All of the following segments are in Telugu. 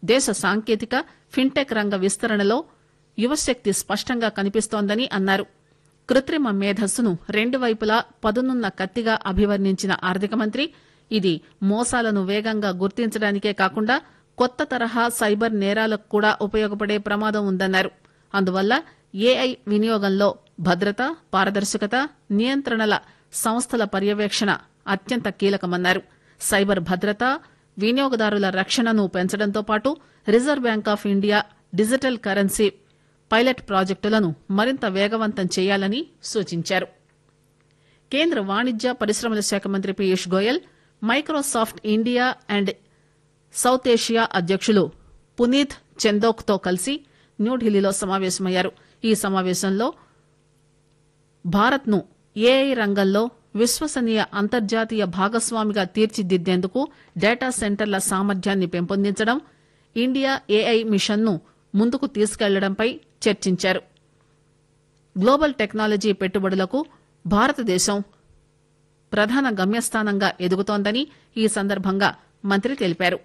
దేశ సాంకేతిక ఫిన్టెక్ రంగ విస్తరణలో యువశక్తి స్పష్టంగా కనిపిస్తోందని అన్నారు కృత్రిమ మేధస్సును రెండు వైపులా పదునున్న కత్తిగా అభివర్ణించిన ఆర్థిక మంత్రి ఇది మోసాలను వేగంగా గుర్తించడానికే కాకుండా కొత్త తరహా సైబర్ నేరాలకు కూడా ఉపయోగపడే ప్రమాదం ఉందన్నారు అందువల్ల ఏఐ వినియోగంలో భద్రత పారదర్శకత నియంత్రణల సంస్థల పర్యవేక్షణ అత్యంత కీలకమన్నారు సైబర్ భద్రత వినియోగదారుల రక్షణను పెంచడంతో పాటు reserve bank of India digital currency pilot ప్రాజెక్టులను మరింత వేగవంతం చేయాలని సూచించారు కేంద్ర వాణిజ్య పరిశ్రమల శాఖ మంత్రి Piyush Goyal Microsoft India and south Asia అధ్యకులు పునీత్ చందోక్ తో కలిసి న్యూఢిల్లీలో సమావేశమయ్యారు ఈ సమావేశంలో భారత్ ను ఏఐ రంగంలో విశ్వసనీయ అంతర్జాతీయ భాగస్వామిగా తీర్చిదిద్దేందుకు డేటా సెంటర్ల సామర్థ్యాన్ని పెంపొందించడం ఇండియా ఏఐ మిషన్ ను ముందుకు తీసుకెళ్లడంపై చర్చించారు గ్లోబల్ టెక్నాలజీ పెట్టుబడులకు భారతదేశం ప్రధాన గమ్యస్థానంగా ఎదుగుతోందని ఈ సందర్భంగా మంత్రి తెలిపారు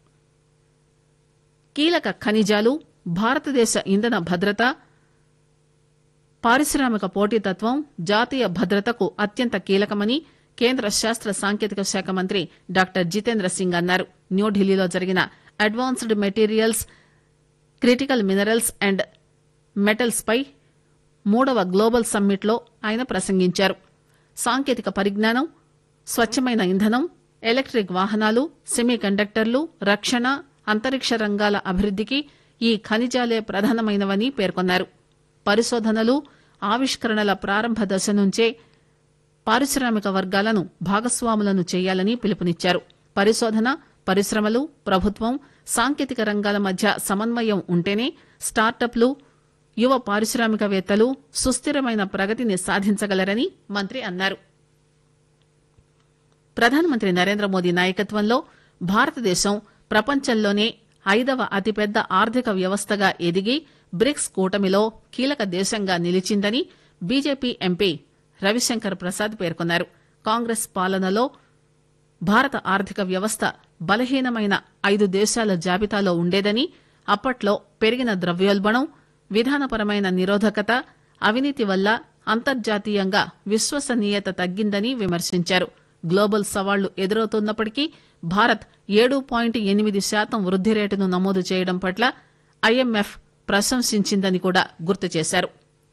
కీలక ఖనిజాలు భారతదేశ ఇంధన భద్రత పారిశ్రామిక పోటీతత్వం జాతీయ భద్రతకు అత్యంత కీలకమని కేంద్ర శాస్త్ర సాంకేతిక శాఖ మంత్రి డాక్టర్ జితేంద్ర సింగ్ అన్నారు న్యూఢిల్లీలో జరిగిన advanced materials critical minerals and metals పై మూడవ గ్లోబల్ సమ్మిట్ లో ఆయన ప్రసంగించారు సాంకేతిక పరిజ్ఞానం స్వచ్చమైన ఇంధనం ఎలక్ట్రిక్ వాహనాలు సెమీ కండక్టర్లు రక్షణ అంతరిక్ష రంగాల అభివృద్దికి ఈ ఖనిజాలే ప్రధానమైనవని పేర్కొన్నారు పరిశోధనలు ఆవిష్కరణల ప్రారంభ దశ నుంచే పారిశ్రామిక వర్గాలను భాగస్వాములను చేయాలని పిలుపునిచ్చారు పరిశోధన పరిశ్రమలు ప్రభుత్వం సాంకేతిక రంగాల మధ్య సమన్వయం ఉంటేనే స్టార్టప్లు యువ పారిశ్రామికవేత్తలు సుస్థిరమైన ప్రగతిని సాధించగలరని మంత్రి అన్నారు ప్రధానమంత్రి నరేంద్ర మోదీ నాయకత్వంలో భారతదేశం ప్రపంచంలోనే ఐదవ అతిపెద్ద ఆర్థిక వ్యవస్థగా ఎదిగి బ్రిక్స్ కూటమిలో కీలక దేశంగా నిలిచిందని బీజేపీ ఎంపీ రవిశంకర్ ప్రసాద్ పేర్కొన్నారు కాంగ్రెస్ పాలనలో భారత ఆర్థిక వ్యవస్థ బలహీనమైన ఐదు దేశాల జాబితాలో ఉండేదని అప్పట్లో పెరిగిన ద్రవ్యోల్బణం విధానపరమైన నిరోధకత అవినీతి వల్ల అంతర్జాతీయంగా విశ్వసనీయత తగ్గిందని విమర్శించారు గ్లోబల్ సవాళ్లు ఎదురవుతున్నప్పటికీ భారత్ ఏడు పాయింట్ ఎనిమిది శాతం వృద్ది రేటును నమోదు చేయడం పట్ల ఐఎంఎఫ్ ప్రశంసించిందని కూడా గుర్తు చేశారు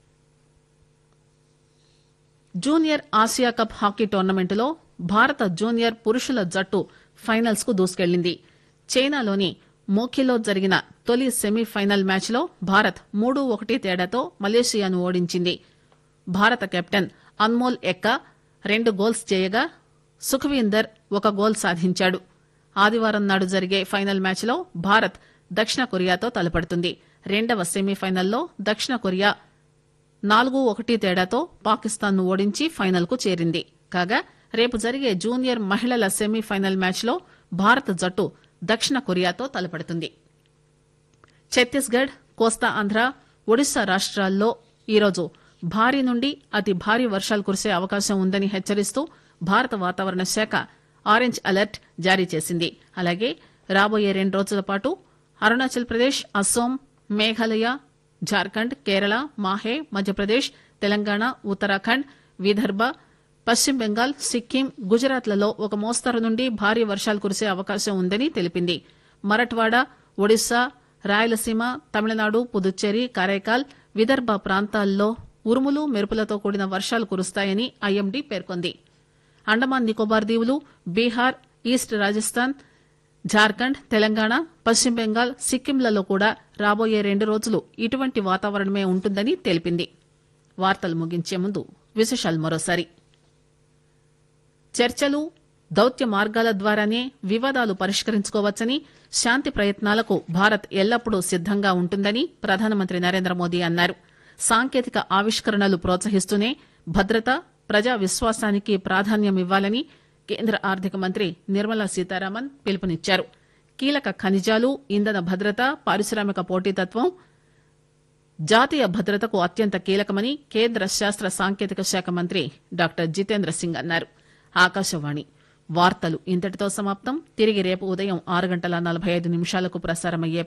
జూనియర్ ఆసియా కప్ హాకీ టోర్నమెంటులో భారత జూనియర్ పురుషుల జట్టు ఫైనల్స్ కు దూసుకెళ్లింది చైనాలోని మోఖిలో జరిగిన తొలి సెమీఫైనల్ మ్యాచ్ లో భారత్ మూడు ఒకటి తేడాతో మలేషియాను ఓడించింది భారత కెప్టెన్ అన్మోల్ ఎక్క రెండు గోల్స్ చేయగా సుఖవీందర్ ఒక గోల్ సాధించాడు ఆదివారం నాడు జరిగే ఫైనల్ మ్యాచ్ లో భారత్ దక్షిణ కొరియాతో తలపడుతుంది రెండవ సెమీఫైనల్లో దక్షిణ కొరియా నాలుగు ఒకటి తేడాతో పాకిస్తాన్ ను ఓడించి ఫైనల్ కు చేరింది కాగా రేపు జరిగే జూనియర్ మహిళల సెమీఫైనల్ మ్యాచ్ లో భారత జట్టు దక్షిణ కొరియాతో తలపడుతుంది ఛత్తీస్గఢ్ కోస్తా ఆంధ్ర ఒడిశా రాష్ట్రాల్లో ఈరోజు భారీ నుండి అతి భారీ వర్షాలు కురిసే అవకాశం ఉందని హెచ్చరిస్తూ భారత వాతావరణ శాఖ ఆరెంజ్ అలర్ట్ జారీ చేసింది అలాగే రాబోయే రెండు రోజుల పాటు అరుణాచల్ ప్రదేశ్ అస్సోం మేఘాలయ జార్ఖండ్ కేరళ మాహే మధ్యప్రదేశ్ తెలంగాణ ఉత్తరాఖండ్ విదర్భ పశ్చిమ బెంగాల్ సిక్కిం గుజరాత్లలో ఒక మోస్తరు నుండి భారీ వర్షాలు కురిసే అవకాశం ఉందని తెలిపింది మరఠ్వాడ ఒడిశా రాయలసీమ తమిళనాడు పుదుచ్చేరి కరైకాల్ విదర్భ ప్రాంతాల్లో ఉరుములు మెరుపులతో కూడిన వర్షాలు కురుస్తాయని ఐఎండీ పేర్కొంది అండమాన్ నికోబార్ దీవులు బీహార్ ఈస్ట్ రాజస్థాన్ జార్ఖండ్ తెలంగాణ పశ్చిమ బెంగాల్ సిక్కింలలో కూడా రాబోయే రెండు రోజులు ఇటువంటి వాతావరణమే ఉంటుందని తెలిపింది వార్తలు ముగించే ముందు విశేషాలు మరోసారి చర్చలు దౌత్య మార్గాల ద్వారానే వివాదాలు పరిష్కరించుకోవచ్చని శాంతి ప్రయత్నాలకు భారత్ ఎల్లప్పుడూ సిద్దంగా ఉంటుందని ప్రధానమంత్రి నరేంద్ర మోదీ అన్నారు సాంకేతిక ఆవిష్కరణలు ప్రోత్సహిస్తూనే భద్రత ప్రజా విశ్వాసానికి ప్రాధాన్యమివ్వాలని కేంద్ర ఆర్థిక మంత్రి నిర్మలా సీతారామన్ పిలుపునిచ్చారు కీలక ఖనిజాలు ఇంధన భద్రత పారిశ్రామిక పోటీతత్వం జాతీయ భద్రతకు అత్యంత కీలకమని కేంద్ర శాస్త్ర సాంకేతిక శాఖ మంత్రి డాక్టర్ జితేంద్ర సింగ్ అన్నారు ఆకాశవాణి వార్తలు ఇంతటితో సమాప్తం తిరిగి రేపు ఉదయం ఆరు గంటల నలభై ఐదు నిమిషాలకు ప్రసారమయ్యే